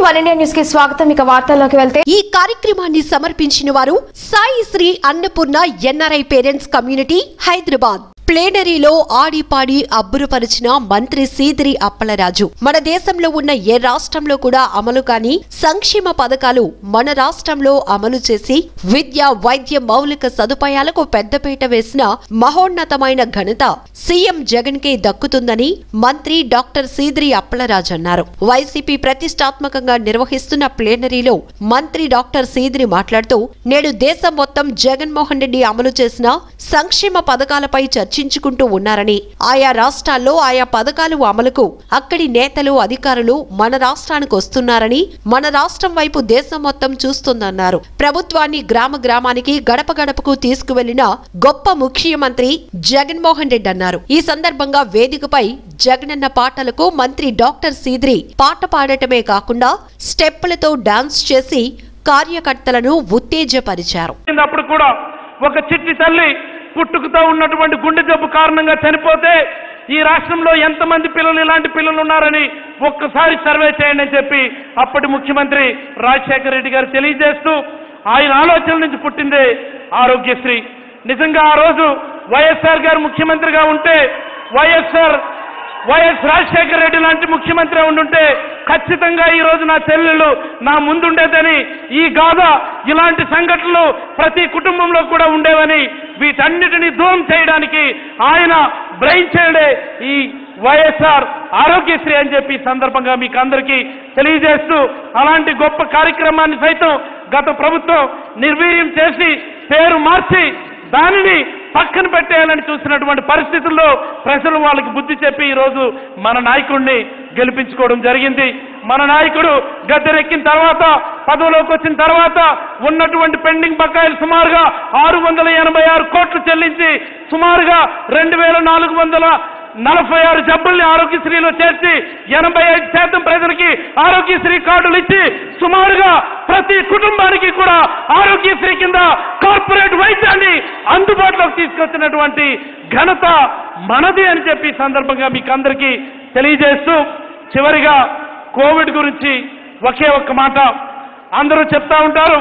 one India news కి స్వాగతం ఇక వార్తల్లోకి వెళ్తే ఈ కార్యక్రమాన్ని సమర్పించిన వారు Sai Shri Annapurna NRI parents community Hyderabad ప్లేనరీలో ఆడిపాడి అబ్బురుపరిచిన మంత్రి సీదిరి అప్పలరాజు మన దేశంలో ఉన్న ఏ రాష్ట్రంలో కూడా అమలు కాని సంక్షేమ పథకాలు మన రాష్ట్రంలో అమలు చేసి విద్య వైద్య మౌలిక సదుపాయాలకు పెద్దపీట వేసిన మహోన్నతమైన ఘనత సీఎం జగన్ కే దక్కుతుందని మంత్రి డాక్టర్ సీదిరి అప్పలరాజు అన్నారు వైసీపీ ప్రతిష్టాత్మకంగా నిర్వహిస్తున్న ప్లేనరీలో మంత్రి డాక్టర్ సీదిరి మాట్లాడుతూ నేడు దేశం మొత్తం జగన్మోహన్ రెడ్డి అమలు చేసిన సంక్షేమ పథకాలపై చర్చించుకుంటూ ఉన్నారని ఆయా రాష్ట్రాల్లో ఆయా పథకాలు అమలుకు అక్కడి నేతలు అధికారులు మన రాష్ట్రానికి వస్తున్నారని మన రాష్ట్రం వైపు దేశం మొత్తం చూస్తుందన్నారు ప్రభుత్వాన్ని గ్రామ గ్రామానికి గడప గడపకు తీసుకువెళ్లిన గొప్ప ముఖ్యమంత్రి జగన్మోహన్ రెడ్డి అన్నారు ఈ సందర్భంగా వేదికపై జగనన్న పాటలకు మంత్రి డాక్టర్ సీద్రి పాట పాడటమే కాకుండా స్టెప్పులతో డాన్స్ చేసి కార్యకర్తలను ఉత్తేజపరిచారు అప్పుడు కూడా ఒక చిట్టి తల్లి పుట్టుకతో ఉన్నటువంటి గుండె జబ్బు కారణంగా చనిపోతే ఈ రాష్ట్రంలో ఎంతమంది పిల్లలు ఇలాంటి పిల్లలు ఉన్నారని ఒక్కసారి సర్వే చేయండి అని చెప్పి అప్పటి ముఖ్యమంత్రి రాజశేఖర రెడ్డి గారు తెలియజేస్తూ ఆయన ఆలోచన నుంచి పుట్టిందే ఆరోగ్యశ్రీ నిజంగా ఆ రోజు వైఎస్ఆర్ గారు ముఖ్యమంత్రిగా ఉంటే వైఎస్ఆర్ వైఎస్ రాజశేఖర రెడ్డి లాంటి ముఖ్యమంత్రి ఉండుంటే ఖచ్చితంగా ఈ రోజు నా చెల్లెళ్ళు నా ముందుండేదని ఈ గాథ ఇలాంటి సంఘటనలు ప్రతి కుటుంబంలో కూడా ఉండేవని వీటన్నిటిని దూరం చేయడానికి ఆయన బ్రెయిన్ చేయడే ఈ వైఎస్ఆర్ ఆరోగ్యశ్రీ అని చెప్పి ఈ సందర్భంగా మీకు అందరికీ తెలియజేస్తూ అలాంటి గొప్ప కార్యక్రమాన్ని సైతం గత ప్రభుత్వం నిర్వీర్యం చేసి పేరు మార్చి దానిని పక్కన పెట్టేయాలని చూసినటువంటి పరిస్థితుల్లో ప్రజలు వాళ్ళకి బుద్ధి చెప్పి ఈరోజు మన నాయకుడిని గెలిపించుకోవడం జరిగింది మన నాయకుడు గద్దెరెక్కిన తర్వాత పదవిలోకి వచ్చిన తర్వాత ఉన్నటువంటి పెండింగ్ బకాయిలు సుమారుగా ఆరు వందల ఎనభై ఆరు కోట్లు చెల్లించి సుమారుగా రెండు వేల నాలుగు వందల నలభై ఆరు జబ్బుల్ని ఆరోగ్యశ్రీలో చేర్చి ఎనభై ఐదు శాతం ప్రజలకి ఆరోగ్యశ్రీ కార్డులు ఇచ్చి సుమారుగా ప్రతి కుటుంబానికి కూడా ఆరోగ్యశ్రీ కింద కార్పొరేట్ వైద్యాన్ని అందుబాటులోకి తీసుకొచ్చినటువంటి ఘనత మనది అని చెప్పి ఈ సందర్భంగా మీకు అందరికీ తెలియజేస్తూ చివరిగా కోవిడ్ గురించి ఒకే ఒక్క మాట అందరూ చెప్తా ఉంటారు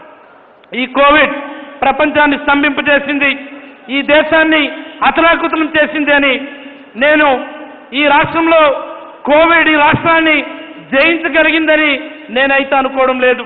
ఈ కోవిడ్ ప్రపంచాన్ని స్తంభింపజేసింది ఈ దేశాన్ని అతలాకుతలం చేసింది అని నేను ఈ రాష్ట్రంలో కోవిడ్ ఈ రాష్ట్రాన్ని జయించగలిగిందని నేనైతే అనుకోవడం లేదు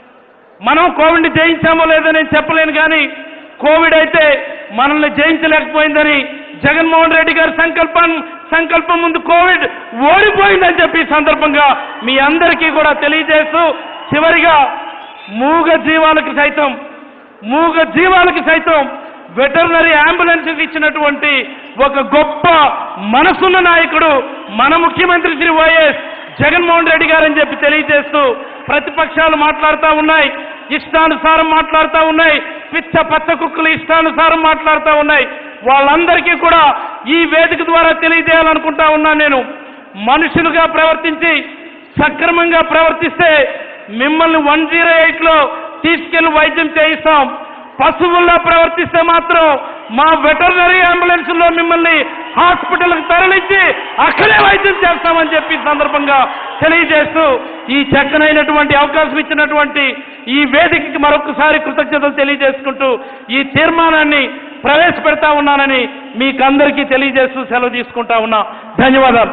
మనం కోవిడ్ని జయించామో లేదో నేను చెప్పలేను కానీ కోవిడ్ అయితే మనల్ని జయించలేకపోయిందని జగన్మోహన్ రెడ్డి గారి సంకల్పం సంకల్పం ముందు కోవిడ్ ఓడిపోయిందని చెప్పి ఈ సందర్భంగా మీ అందరికీ కూడా తెలియజేస్తూ చివరిగా మూగ జీవాలకు సైతం మూగ జీవాలకు సైతం వెటర్నరీ అంబులెన్సెస్ ఇచ్చినటువంటి ఒక గొప్ప మనసున్న నాయకుడు మన ముఖ్యమంత్రి శ్రీ వైఎస్ జగన్మోహన్ రెడ్డి గారని చెప్పి తెలియజేస్తూ ప్రతిపక్షాలు మాట్లాడుతూ ఉన్నాయి ఇష్టానుసారం మాట్లాడుతూ ఉన్నాయి పిచ్చ పచ్చ కుక్కలు ఇష్టానుసారం మాట్లాడుతూ ఉన్నాయి వాళ్ళందరికీ కూడా ఈ వేదిక ద్వారా తెలియజేయాలనుకుంటా ఉన్నాను నేను మనుషులుగా ప్రవర్తించి సక్రమంగా ప్రవర్తిస్తే మిమ్మల్ని వన్ జీరో ఎయిట్లో తీసుకెళ్లి వైద్యం చేయిస్తాం పశువుల్లా ప్రవర్తిస్తే మాత్రం మా వెటర్నరీ అంబులెన్స్ లో మిమ్మల్ని హాస్పిటల్కి తరలించి అక్కడే వైద్యం చేస్తామని చెప్పి ఈ సందర్భంగా తెలియజేస్తూ ఈ చక్కనైనటువంటి అవకాశం ఇచ్చినటువంటి ఈ వేదికకి మరొకసారి కృతజ్ఞతలు తెలియజేసుకుంటూ ఈ తీర్మానాన్ని ప్రవేశపెడతా ఉన్నానని మీకందరికీ తెలియజేస్తూ సెలవు తీసుకుంటా ఉన్నా ధన్యవాదాలు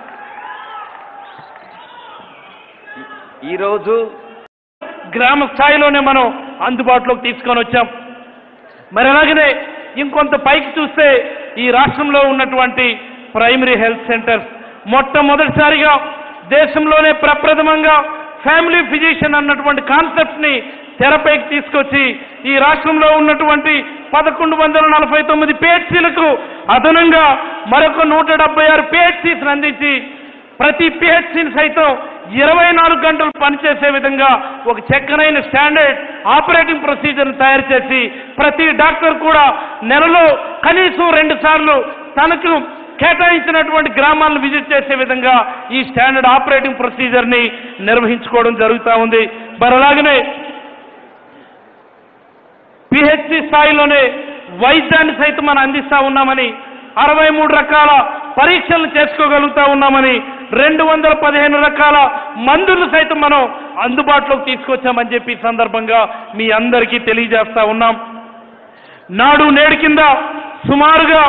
ఈరోజు గ్రామ స్థాయిలోనే మనం అందుబాటులోకి తీసుకొని వచ్చాం మరి అలాగనే ఇంకొంత పైకి చూస్తే ఈ రాష్ట్రంలో ఉన్నటువంటి ప్రైమరీ హెల్త్ సెంటర్స్ మొట్టమొదటిసారిగా దేశంలోనే ప్రప్రథమంగా ఫ్యామిలీ ఫిజిషియన్ అన్నటువంటి కాన్సెప్ట్ ని తెరపైకి తీసుకొచ్చి ఈ రాష్ట్రంలో ఉన్నటువంటి పదకొండు వందల నలభై తొమ్మిది పిహెచ్సీలకు అదనంగా మరొక నూట డెబ్బై ఆరు పిహెచ్సీస్ అందించి ప్రతి పిహెచ్సిని సైతం ఇరవై నాలుగు గంటలు పనిచేసే విధంగా ఒక చక్కనైన స్టాండర్డ్ ఆపరేటింగ్ ప్రొసీజర్ని తయారు చేసి ప్రతి డాక్టర్ కూడా నెలలో కనీసం రెండు సార్లు తనకు కేటాయించినటువంటి గ్రామాలను విజిట్ చేసే విధంగా ఈ స్టాండర్డ్ ఆపరేటింగ్ ప్రొసీజర్ని నిర్వహించుకోవడం జరుగుతూ ఉంది మరి అలాగనే పిహెచ్సి స్థాయిలోనే వైద్యాన్ని సైతం మనం అందిస్తా ఉన్నామని అరవై మూడు రకాల పరీక్షలు చేసుకోగలుగుతా ఉన్నామని రెండు వందల పదిహేను రకాల మందులు సైతం మనం అందుబాటులోకి తీసుకొచ్చామని చెప్పి ఈ సందర్భంగా మీ అందరికీ తెలియజేస్తా ఉన్నాం నాడు నేడు కింద సుమారుగా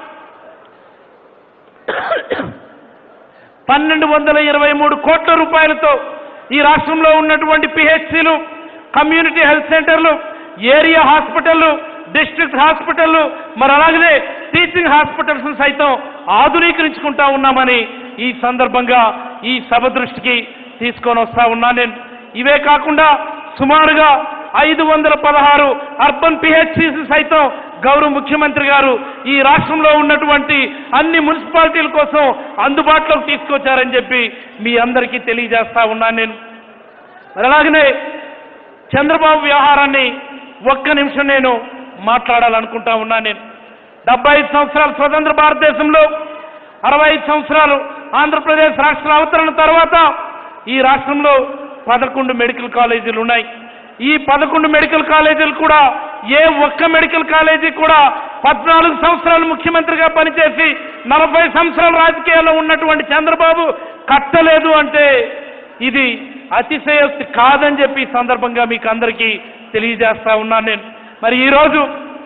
పన్నెండు వందల ఇరవై మూడు కోట్ల రూపాయలతో ఈ రాష్ట్రంలో ఉన్నటువంటి పిహెచ్సిలు కమ్యూనిటీ హెల్త్ సెంటర్లు ఏరియా హాస్పిటళ్ళు డిస్ట్రిక్ట్ హాస్పిటళ్ళు మరి అలాగనే టీచింగ్ హాస్పిటల్స్ సైతం ఆధునీకరించుకుంటా ఉన్నామని ఈ సందర్భంగా ఈ సభ దృష్టికి తీసుకొని వస్తా ఉన్నా నేను ఇవే కాకుండా సుమారుగా ఐదు వందల పదహారు అర్బన్ పిహెచ్సిస్ సైతం గౌరవ ముఖ్యమంత్రి గారు ఈ రాష్ట్రంలో ఉన్నటువంటి అన్ని మున్సిపాలిటీల కోసం అందుబాటులోకి తీసుకొచ్చారని చెప్పి మీ అందరికీ తెలియజేస్తా ఉన్నాను నేను మరి అలాగనే చంద్రబాబు వ్యవహారాన్ని ఒక్క నిమిషం నేను మాట్లాడాలనుకుంటా ఉన్నాను నేను డెబ్బై ఐదు సంవత్సరాలు స్వతంత్ర భారతదేశంలో అరవై ఐదు సంవత్సరాలు ఆంధ్రప్రదేశ్ రాష్ట్ర అవతరణ తర్వాత ఈ రాష్ట్రంలో పదకొండు మెడికల్ కాలేజీలు ఉన్నాయి ఈ పదకొండు మెడికల్ కాలేజీలు కూడా ఏ ఒక్క మెడికల్ కాలేజీ కూడా పద్నాలుగు సంవత్సరాలు ముఖ్యమంత్రిగా పనిచేసి నలభై సంవత్సరాల రాజకీయాల్లో ఉన్నటువంటి చంద్రబాబు కట్టలేదు అంటే ఇది అతిశయోక్తి కాదని చెప్పి ఈ సందర్భంగా మీకు అందరికీ తెలియజేస్తా ఉన్నాను నేను మరి ఈరోజు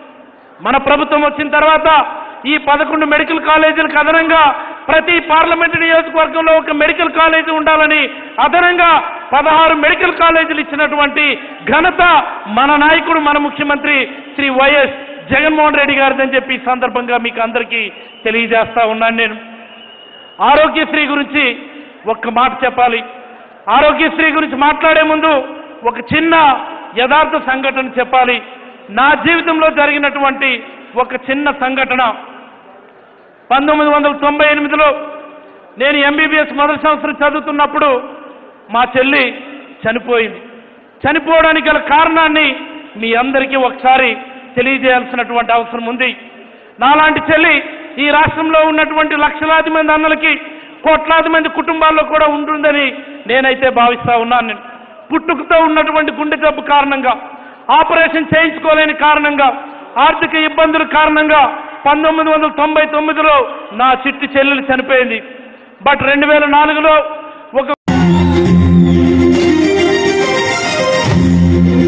మన ప్రభుత్వం వచ్చిన తర్వాత ఈ పదకొండు మెడికల్ కాలేజీలకు అదనంగా ప్రతి పార్లమెంటు నియోజకవర్గంలో ఒక మెడికల్ కాలేజీ ఉండాలని అదనంగా పదహారు మెడికల్ కాలేజీలు ఇచ్చినటువంటి ఘనత మన నాయకుడు మన ముఖ్యమంత్రి శ్రీ వైఎస్ జగన్మోహన్ రెడ్డి గారిదని చెప్పి ఈ సందర్భంగా మీకు అందరికీ తెలియజేస్తా ఉన్నాను నేను ఆరోగ్యశ్రీ గురించి ఒక్క మాట చెప్పాలి ఆరోగ్యశ్రీ గురించి మాట్లాడే ముందు ఒక చిన్న యథార్థ సంఘటన చెప్పాలి నా జీవితంలో జరిగినటువంటి ఒక చిన్న సంఘటన పంతొమ్మిది వందల తొంభై ఎనిమిదిలో నేను ఎంబీబీఎస్ మొదటి సంవత్సరం చదువుతున్నప్పుడు మా చెల్లి చనిపోయింది చనిపోవడానికి గల కారణాన్ని మీ అందరికీ ఒకసారి తెలియజేయాల్సినటువంటి అవసరం ఉంది నాలాంటి చెల్లి ఈ రాష్ట్రంలో ఉన్నటువంటి లక్షలాది మంది అన్నలకి కోట్లాది మంది కుటుంబాల్లో కూడా ఉంటుందని నేనైతే భావిస్తా ఉన్నాను నేను పుట్టుకతో ఉన్నటువంటి గుండె జబ్బు కారణంగా ఆపరేషన్ చేయించుకోలేని కారణంగా ఆర్థిక ఇబ్బందుల కారణంగా పంతొమ్మిది వందల తొంభై తొమ్మిదిలో నా చిట్టి చెల్లెలు చనిపోయింది బట్ రెండు వేల నాలుగులో ఒక